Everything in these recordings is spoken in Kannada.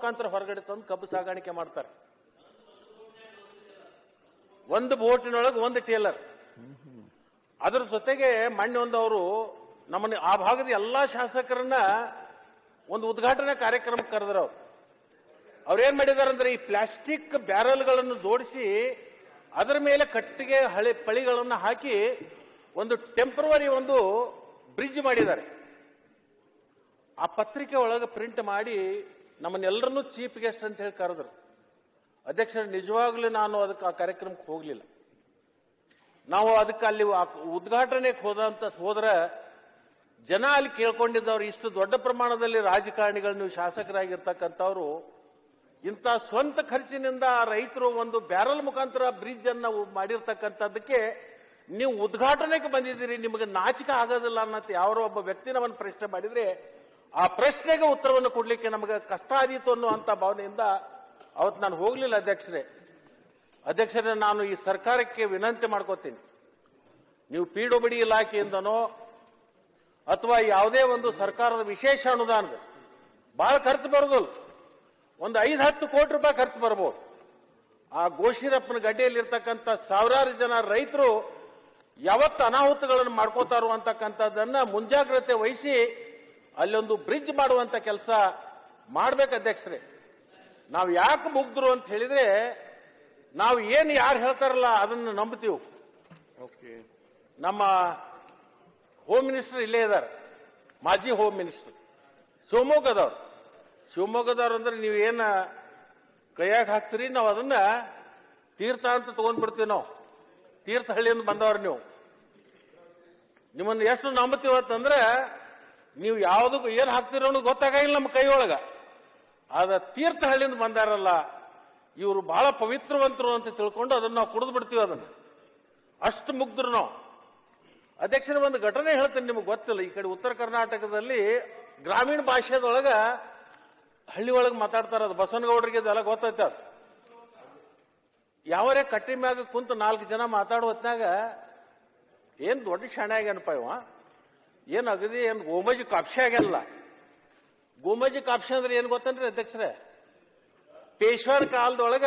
ಮುಖಾಂತರ ಹೊರಗಡೆ ತಂದು ಕಬ್ಬು ಸಾಗಾಣಿಕೆ ಮಾಡ್ತಾರೆ ಒಂದು ಬೋಟಿನೊಳಗೆ ಒಂದು ಟೇಲರ್ ಅದ್ರ ಜೊತೆಗೆ ಮೊನ್ನೆ ಒಂದು ಅವರು ನಮ್ಮನ್ನ ಆ ಭಾಗದ ಎಲ್ಲಾ ಶಾಸಕರನ್ನ ಒಂದು ಉದ್ಘಾಟನಾ ಕಾರ್ಯಕ್ರಮಕ್ಕೆ ಕರೆದ್ರು ಅವ್ರು ಅವ್ರೇನ್ ಮಾಡಿದಾರೆ ಅಂದ್ರೆ ಈ ಪ್ಲಾಸ್ಟಿಕ್ ಬ್ಯಾರಲ್ಗಳನ್ನು ಜೋಡಿಸಿ ಅದರ ಮೇಲೆ ಕಟ್ಟಿಗೆ ಹಳೆ ಪಳಿಗಳನ್ನು ಹಾಕಿ ಒಂದು ಟೆಂಪರವರಿ ಒಂದು ಬ್ರಿಡ್ಜ್ ಮಾಡಿದ್ದಾರೆ ಆ ಪತ್ರಿಕೆ ಒಳಗೆ ಪ್ರಿಂಟ್ ಮಾಡಿ ನಮ್ಮನ್ನೆಲ್ಲರನ್ನೂ ಚೀಫ್ ಗೆಸ್ಟ್ ಅಂತ ಹೇಳಿ ಕರೆದ್ರು ಅಧ್ಯಕ್ಷರು ನಿಜವಾಗ್ಲೂ ನಾನು ಅದಕ್ಕೆ ಆ ಕಾರ್ಯಕ್ರಮಕ್ಕೆ ಹೋಗಲಿಲ್ಲ ನಾವು ಅದಕ್ಕೆ ಅಲ್ಲಿ ಆ ಉದ್ಘಾಟನೆಗೆ ಹೋದಂತ ಹೋದ್ರ ಜನ ಅಲ್ಲಿ ಕೇಳ್ಕೊಂಡಿದ್ದವ್ರು ಇಷ್ಟು ದೊಡ್ಡ ಪ್ರಮಾಣದಲ್ಲಿ ರಾಜಕಾರಣಿಗಳು ನೀವು ಶಾಸಕರಾಗಿರ್ತಕ್ಕಂಥವ್ರು ಇಂಥ ಸ್ವಂತ ಖರ್ಚಿನಿಂದ ರೈತರು ಒಂದು ಬ್ಯಾರಲ್ ಮುಖಾಂತರ ಬ್ರಿಡ್ಜ್ ಅನ್ನ ಮಾಡಿರ್ತಕ್ಕಂಥದ್ದಕ್ಕೆ ನೀವು ಉದ್ಘಾಟನೆಗೆ ಬಂದಿದ್ದೀರಿ ನಿಮಗೆ ನಾಚಿಕೆ ಆಗೋದಿಲ್ಲ ಅನ್ನೋದು ಯಾರೋ ಒಬ್ಬ ವ್ಯಕ್ತಿ ನಮ್ಮನ್ನು ಪ್ರಶ್ನೆ ಮಾಡಿದ್ರೆ ಆ ಪ್ರಶ್ನೆಗೆ ಉತ್ತರವನ್ನು ಕೊಡ್ಲಿಕ್ಕೆ ನಮಗೆ ಕಷ್ಟ ಆದೀತು ಅನ್ನುವಂಥ ಭಾವನೆಯಿಂದ ಅವತ್ತು ನಾನು ಹೋಗ್ಲಿಲ್ಲ ಅಧ್ಯಕ್ಷರೇ ಅಧ್ಯಕ್ಷರೇ ನಾನು ಈ ಸರ್ಕಾರಕ್ಕೆ ವಿನಂತಿ ಮಾಡ್ಕೋತೀನಿ ನೀವು ಪಿಡಬ್ಲ್ಯೂಡಿ ಇಲಾಖೆಯಿಂದನೋ ಅಥವಾ ಯಾವುದೇ ಒಂದು ಸರ್ಕಾರದ ವಿಶೇಷ ಅನುದಾನದ ಬಹಳ ಖರ್ಚು ಬರೋದಿಲ್ಲ ಒಂದು ಐದು ಹತ್ತು ಕೋಟಿ ರೂಪಾಯಿ ಖರ್ಚು ಬರ್ಬೋದು ಆ ಗೋಶಿರಪ್ಪನ ಗಡ್ಡೆಯಲ್ಲಿರ್ತಕ್ಕಂಥ ಸಾವಿರಾರು ಜನ ರೈತರು ಯಾವತ್ತು ಅನಾಹುತಗಳನ್ನು ಮಾಡ್ಕೋತಾರೋ ಅಂತಕ್ಕಂಥದ್ದನ್ನ ಮುಂಜಾಗ್ರತೆ ವಹಿಸಿ ಅಲ್ಲೊಂದು ಬ್ರಿಡ್ಜ್ ಮಾಡುವಂತ ಕೆಲಸ ಮಾಡ್ಬೇಕು ಅಧ್ಯಕ್ಷರೇ ನಾವು ಯಾಕೆ ಮುಗ್ದ್ರು ಅಂತ ಹೇಳಿದ್ರೆ ನಾವು ಏನು ಯಾರು ಹೇಳ್ತಾರಲ್ಲ ಅದನ್ನು ನಂಬ್ತೀವಿ ಓಕೆ ನಮ್ಮ ಹೋಮ್ ಮಿನಿಸ್ಟರ್ ಇಲ್ಲೇ ಇದ್ದಾರೆ ಮಾಜಿ ಹೋಮ್ ಮಿನಿಸ್ಟರ್ ಶಿವಮೊಗ್ಗದವ್ರು ಶಿವಮೊಗ್ಗದವ್ರು ಅಂದ್ರೆ ನೀವು ಏನ ಕೈಯಾಗ ಹಾಕ್ತೀರಿ ನಾವು ಅದನ್ನ ತೀರ್ಥ ಅಂತ ತಗೊಂಡ್ಬಿಡ್ತೀವಿ ನಾವು ತೀರ್ಥಹಳ್ಳಿಯಿಂದ ಬಂದವ್ರು ನೀವು ನಿಮ್ಮನ್ನು ಎಷ್ಟು ನಂಬುತ್ತೀವಿ ಅಂತಂದ್ರೆ ನೀವು ಯಾವುದಕ್ಕೂ ಏನು ಹಾಕ್ತೀರೋ ಅನ್ನೋದು ಗೊತ್ತಾಗಿಲ್ಲ ನಮ್ಮ ಕೈ ಒಳಗ ಆದ ತೀರ್ಥಹಳ್ಳಿಯಿಂದ ಬಂದಾರಲ್ಲ ಇವರು ಬಹಳ ಪವಿತ್ರವಂತರು ಅಂತ ತಿಳ್ಕೊಂಡು ಅದನ್ನ ನಾವು ಕುಡಿದು ಬಿಡ್ತೀವಿ ಅದನ್ನ ಅಷ್ಟು ಮುಗ್ಧರು ನಾವು ಅಧ್ಯಕ್ಷರ ಒಂದು ಘಟನೆ ಹೇಳ್ತೇನೆ ನಿಮಗೆ ಗೊತ್ತಿಲ್ಲ ಈ ಕಡೆ ಉತ್ತರ ಕರ್ನಾಟಕದಲ್ಲಿ ಗ್ರಾಮೀಣ ಭಾಷೆದೊಳಗ ಹಳ್ಳಿ ಒಳಗೆ ಮಾತಾಡ್ತಾರ ಅದು ಬಸವನಗೌಡರಿಗೆ ಇದೆಲ್ಲ ಗೊತ್ತೈತೆ ಅದು ಯಾವರೇ ಕಟ್ಟಿ ಮ್ಯಾಗ ಕುಂತು ನಾಲ್ಕು ಜನ ಮಾತಾಡೋ ಹೊತ್ನಾಗ ಏನ್ ದೊಡ್ಡ ಶಾಣೆ ಆಗ್ಯಾನಪ್ಪ ಇವ ಏನ್ ಅಗದಿ ಏನ್ ಗೋಮಜಿ ಕಾಪ್ಸೆ ಆಗ್ಯಾನಲ್ಲ ಗೋಮಜಿ ಕಾಪ್ಸೆ ಅಂದ್ರೆ ಏನ್ ಗೊತ್ತನ್ರಿ ಅಧ್ಯಕ್ಷರೇ ಪೇಶ್ವರ್ ಕಾಲದೊಳಗ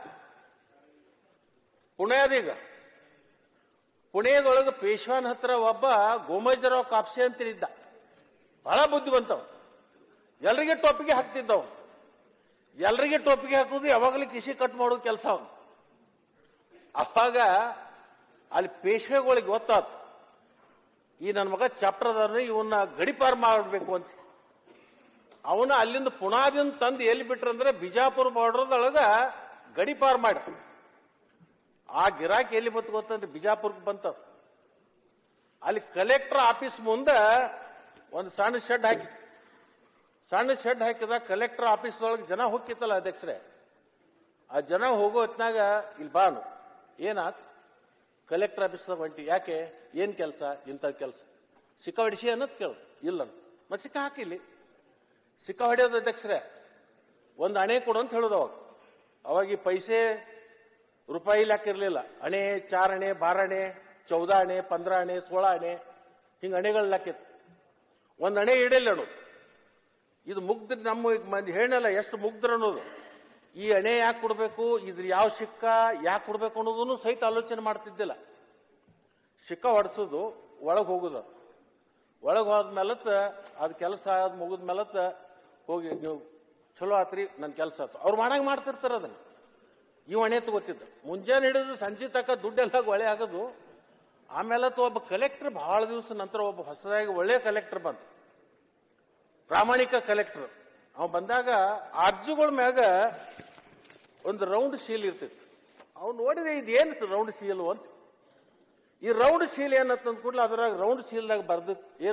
ಪುಣ್ಯಾದೀಗ ಪುಣೆದೊಳಗೆ ಪೇಶ್ವಾನ್ ಹತ್ರ ಒಬ್ಬ ಗೋಮಜರಾವ್ ಕಾಪ್ಸೆ ಅಂತ ಇದ್ದ ಬಹಳ ಬುದ್ಧಿವಂತವ ಎಲ್ರಿಗೆ ಟೋಪಿಗೆ ಹಾಕ್ತಿದ್ದವ ಎಲ್ರಿಗೆ ಟೋಪಿಗೆ ಹಾಕೋದು ಯಾವಾಗಲೂ ಕಿಸಿ ಕಟ್ ಮಾಡೋದು ಕೆಲಸ ಅವನು ಅವಾಗ ಅಲ್ಲಿ ಪೇಶ್ವೆಗಳಿಗೆ ಗೊತ್ತಾತು ಈ ನನ್ನ ಮಗ ಚಪ್ರದವ್ರನ್ನ ಇವನ್ನ ಗಡಿಪಾರ್ ಮಾಡಬೇಕು ಅಂತ ಅವನ ಅಲ್ಲಿಂದ ಪುಣಾದಿಂದ ತಂದು ಎಲ್ಲಿ ಬಿಟ್ರಂದ್ರೆ ಬಿಜಾಪುರ ಬಾರ್ಡರ್ದೊಳಗ ಗಡಿಪಾರ್ ಮಾಡ್ರಿ ಆ ಗಿರಾಕಿ ಎಲ್ಲಿ ಬಂತು ಗೊತ್ತಂದ್ರೆ ಬಿಜಾಪುರಕ್ಕೆ ಬಂತ ಅಲ್ಲಿ ಕಲೆಕ್ಟರ್ ಆಫೀಸ್ ಮುಂದೆ ಒಂದು ಸಣ್ಣ ಶೆಡ್ ಹಾಕಿ ಸಣ್ಣ ಶೆಡ್ ಹಾಕಿದ ಕಲೆಕ್ಟರ್ ಆಫೀಸ್ದೊಳಗೆ ಜನ ಹೋಗಿತ್ತಲ್ಲ ಅಧ್ಯಕ್ಷರೇ ಆ ಜನ ಹೋಗೋ ಹೊತ್ನಾಗ ಇಲ್ಲಿ ಬಾನು ಏನಾತ್ ಕಲೆಕ್ಟರ್ ಆಫೀಸ್ದಾಗ ಹೊಂಟಿ ಯಾಕೆ ಏನ್ ಕೆಲಸ ಇಂಥ ಕೆಲಸ ಸಿಕ್ಕ ಹೊಡಿಸಿ ಅನ್ನೋದು ಕೇಳು ಇಲ್ಲ ಮತ್ತೆ ಸಿಕ್ಕ ಹಾಕಿಲ್ಲಿ ಸಿಕ್ಕ ಹೊಡೆಯೋದು ಅಧ್ಯಕ್ಷರೇ ಒಂದು ಅಣೆ ಕೊಡು ಅಂತ ಹೇಳೋದು ಅವಾಗ ಅವಾಗ ಈ ಪೈಸೆ ರೂಪಾಯಿ ಲೆಕ್ಕ ಇರಲಿಲ್ಲ ಅಣೆ ಚಾರ್ ಅಣೆ ಬಾರ್ ಅಣೆ ಚೌದ ಅಣೆ ಪಂದ್ರ ಅಣೆ ಸೋಳ ಅಣೆ ಹಿಂಗೆ ಅಣೆಗಳ ಲೆಕ್ಕ ಇತ್ತು ಒಂದು ಅಣೆ ಇಡಲ್ಲ ಅನ್ನೋದು ಇದು ಮುಗ್ಧ ನಮ್ಮ ಮಂದಿ ಹೇಳಲ್ಲ ಎಷ್ಟು ಮುಗ್ಧರು ಅನ್ನೋದು ಈ ಅಣೆ ಯಾಕೆ ಕೊಡಬೇಕು ಇದ್ರ ಯಾವ ಸಿಕ್ಕ ಯಾಕೆ ಕೊಡಬೇಕು ಅನ್ನೋದನ್ನು ಸಹಿತ ಆಲೋಚನೆ ಮಾಡ್ತಿದ್ದಿಲ್ಲ ಸಿಕ್ಕ ಹೊಡ್ಸೋದು ಒಳಗೆ ಹೋಗುದು ಒಳಗೆ ಹೋದ್ಮೇಲತ್ತ ಅದು ಕೆಲಸ ಆದ ಮುಗಿದ ಮೇಲತ್ತ ಹೋಗಿ ನೀವು ಚಲೋ ಆತ್ರಿ ನನ್ನ ಕೆಲಸ ಆಯ್ತು ಅವ್ರು ಮಾಡಂಗ ಮಾಡ್ತಿರ್ತಾರ ಅದನ್ನ ಇವ್ ಅಣೆ ತಗೋತಿದ್ದ ಮುಂಜಾನೆ ಹಿಡಿದು ಸಂಜೆ ತಕ್ಕ ದುಡ್ಡೆಲ್ಲ ಒಳೆ ಆಗೋದು ಆಮೇಲೆ ಒಬ್ಬ ಕಲೆಕ್ಟರ್ ಬಹಳ ದಿವಸ ನಂತರ ಒಬ್ಬ ಹೊಸದಾಗಿ ಒಳ್ಳೆ ಕಲೆಕ್ಟರ್ ಬಂತ ಪ್ರಾಮಾಣಿಕ ಕಲೆಕ್ಟರ್ ಅವ ಬಂದಾಗ ಅರ್ಜಿಗಳ ಮ್ಯಾಗ ಒಂದು ರೌಂಡ್ ಶೀಲ್ ಇರ್ತಿತ್ತು ಅವ್ನು ನೋಡಿದ್ರೆ ಇದೇನು ರೌಂಡ್ ಶೀಲು ಅಂತ ಈ ರೌಂಡ್ ಶೀಲ್ ಏನಂತಂದ್ ಕೂಡಲೇ ಅದ್ರಾಗ ರೌಂಡ್ ಶೀಲ್ದಾಗ ಬರ್ದಿತ್ತು